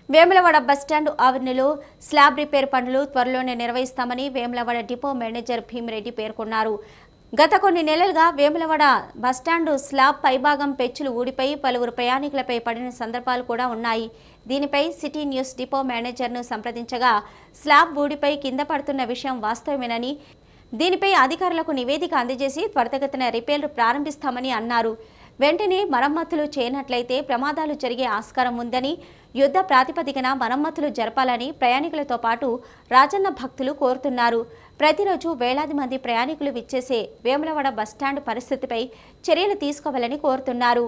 Vemulawada bus stand ఆవరణలో slab repair పనులు త్వరలోనే నిర్వహిస్తామని వేములవాడ డిపో మేనేజర్ భీమిరెడ్డి పేర్కొన్నారు గత కొన్ని నెలలుగా వేములవాడ బస్టాండు స్లాబ్ పైభాగం పెచ్చులు ఊడిపోయి పలువురు ప్రయాణికులపై పడిన సందర్భాలు కూడా ఉన్నాయి దీనిపై సిటీ న్యూస్ డిపో మేనేజర్ను సంప్రదించగా స్లాబ్ ఊడిపై కింద పడుతున్న విషయం వాస్తవమేనని దీనిపై అధికారులకు నివేదిక అందజేసి త్వరితగతిన రిపేర్లు ప్రారంభిస్తామని అన్నారు వెంటనే మరమ్మతులు చేయనట్లయితే ప్రమాదాలు జరిగే ఆస్కారం ఉందని యుద్ధ ప్రాతిపదికన మరమ్మతులు జరపాలని ప్రయాణికులతో పాటు రాజన్న భక్తులు కోరుతున్నారు ప్రతిరోజు వేలాది మంది ప్రయాణికులు విచ్చేసే వేములవాడ బస్టాండ్ పరిస్థితిపై చర్యలు తీసుకోవాలని కోరుతున్నారు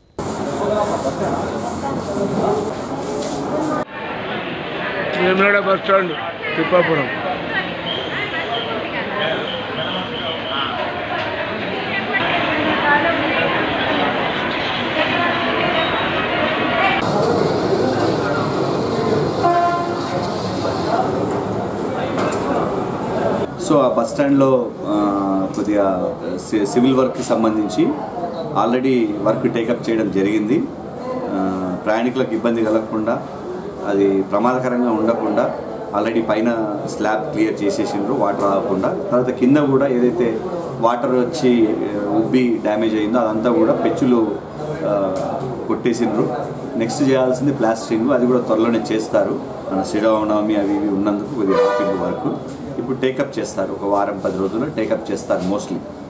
Vemulawada bus stand Thippapuram so ఆ బస్ స్టాండ్లో ఆ, కొద్దిగా సి- సివిల్ వర్క్కి సంబంధించి ఆల్రెడీ వర్క్ టేకప్ చేయడం జరిగింది ఆ, ప్రయాణికులకు ఇబ్బంది కలగకుండా అది ప్రమాదకరంగా ఉండకుండా ఆల్రెడీ పైన స్లాబ్ క్లియర్ చేసేసిండ్రు వాటర్ రాకుండా తర్వాత కింద కూడా ఏదైతే వాటర్ వచ్చి ఆ, ఉబ్బి డ్యామేజ్ అయిందో అదంతా కూడా పెచ్చులు ఆ, కొట్టేసిండ్రు నెక్స్ట్ చేయాల్సింది ప్లాస్టరింగ్ అది కూడా త్వరలోనే చేస్తారు మన శ్రీరామనవమి అవి ఇవి ఉన్నందుకు కొద్దిగా ఆపింది వరకు ఇప్పుడు టేకప్ చేస్తారు ఒక వారం పది రోజుల్లో టేకప్ చేస్తారు మోస్ట్లీ